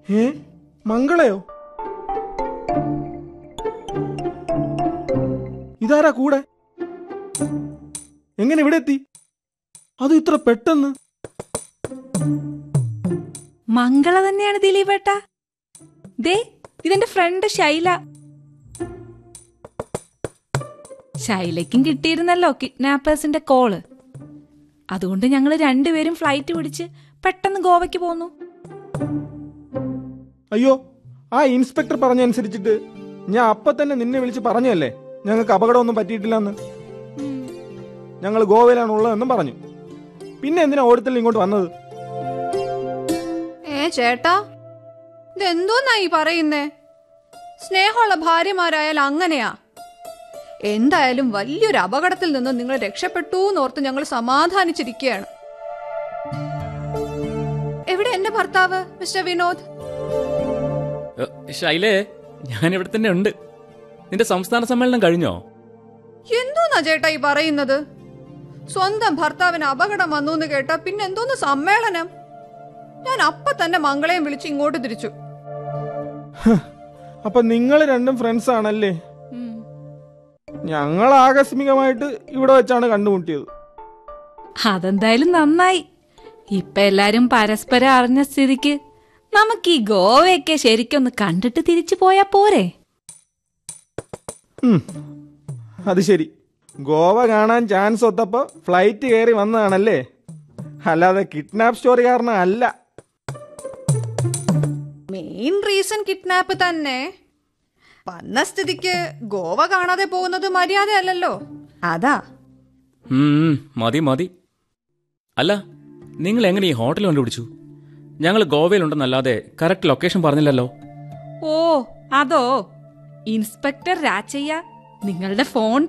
ഏ മംഗളയോ ഇതാരാ കൂടെ എങ്ങനെ ഇവിടെ എത്തി അത് ഇത്ര പെട്ടെന്ന് മംഗള തന്നെയാണ് ദിലീപേട്ട ദേ ഇതെന്റെ ഫ്രണ്ട് ശൈല ശൈലയ്ക്കും കിട്ടിയിരുന്നല്ലോ കിഡ്നാപ്പേഴ്സിന്റെ കോള് അതുകൊണ്ട് ഞങ്ങൾ രണ്ടുപേരും ഫ്ലൈറ്റ് പിടിച്ച് പെട്ടെന്ന് ഗോവയ്ക്ക് പോന്നു അയ്യോ ആ ഇൻസ്പെക്ടർ പറഞ്ഞനുസരിച്ചിട്ട് ഞാൻ അപ്പൊ തന്നെ നിന്നെ വിളിച്ച് പറഞ്ഞല്ലേ ഞങ്ങൾക്ക് അപകടമൊന്നും പറ്റിയിട്ടില്ലെന്ന് ഞങ്ങൾ ഗോവയിലാണ് ഉള്ളതെന്നും പറഞ്ഞു പിന്നെ എന്തിനാ ഓടിത്തൽ ഇങ്ങോട്ട് വന്നത് ഏ ചേട്ടാ ഇതെന്തോന്നാ ഈ പറയുന്നേ സ്നേഹമുള്ള ഭാര്യമാരായാൽ അങ്ങനെയാ എന്തായാലും വലിയൊരു അപകടത്തിൽ നിന്ന് നിങ്ങൾ രക്ഷപ്പെട്ടു എന്നോർത്ത് ഞങ്ങൾ സമാധാനിച്ചിരിക്കുകയാണ് എവിടെ എന്റെ ഭർത്താവ് മിസ്റ്റർ വിനോദ് ഏ, ശൈലേ ഞാൻ ഇവിടെ തന്നെ ഉണ്ട് നിന്റെ സംസ്ഥാന സമ്മേളനം കഴിഞ്ഞോ എന്തോന്നാ ചേട്ടാ ഈ പറയുന്നത് സ്വന്തം ഭർത്താവിന് അപകടം വന്നു എന്ന് കേട്ടാ പിന്നെ എന്തോന്ന് സമ്മേളനം ഞാൻ അപ്പൊ തന്നെ മംഗളയും വിളിച്ച് ഇങ്ങോട്ട് തിരിച്ചു അപ്പൊ നിങ്ങൾ രണ്ടും ഫ്രണ്ട്സ് ആണല്ലേ ഉം. ഞങ്ങൾ ആകസ്മികമായിട്ട് ഇവിടെ വെച്ചാണ് കണ്ടുമുട്ടിയത് അതെന്തായാലും നന്നായി ഇപ്പൊ എല്ലാരും പരസ്പരം അറിഞ്ഞ സ്ഥിതിക്ക് നമുക്ക് ഈ ഗോവയൊക്കെ ശരിക്കൊന്ന് കണ്ടിട്ട് തിരിച്ചു പോയാ പോരെ ഉം. അത് ശരി ഗോവ കാണാൻ ചാൻസ് ഒത്തപ്പോ ഫ്ലൈറ്റ് കയറി വന്നതാണല്ലേ അല്ലാതെ കിഡ്നാപ്പ് സ്റ്റോറി കാരണം അല്ല മെയിൻ റീസൺ കിഡ്നാപ്പ് തന്നെ വന്ന സ്ഥിതിക്ക് ഗോവ കാണാതെ പോകുന്നത് മര്യാദയല്ലല്ലോ അതാ ഉം, ഉം, മതി മതി അല്ല നിങ്ങൾ എങ്ങനെ ഈ ഹോട്ടൽ കണ്ടുപിടിച്ചു ഞങ്ങൾ ഗോവയിലുണ്ടെന്നല്ലാതെ കറക്റ്റ് ലൊക്കേഷൻ പറഞ്ഞില്ലല്ലോ ഓ അതോ ഇൻസ്പെക്ടർ രാച്ചയ്യ നിങ്ങളുടെ ഫോൺ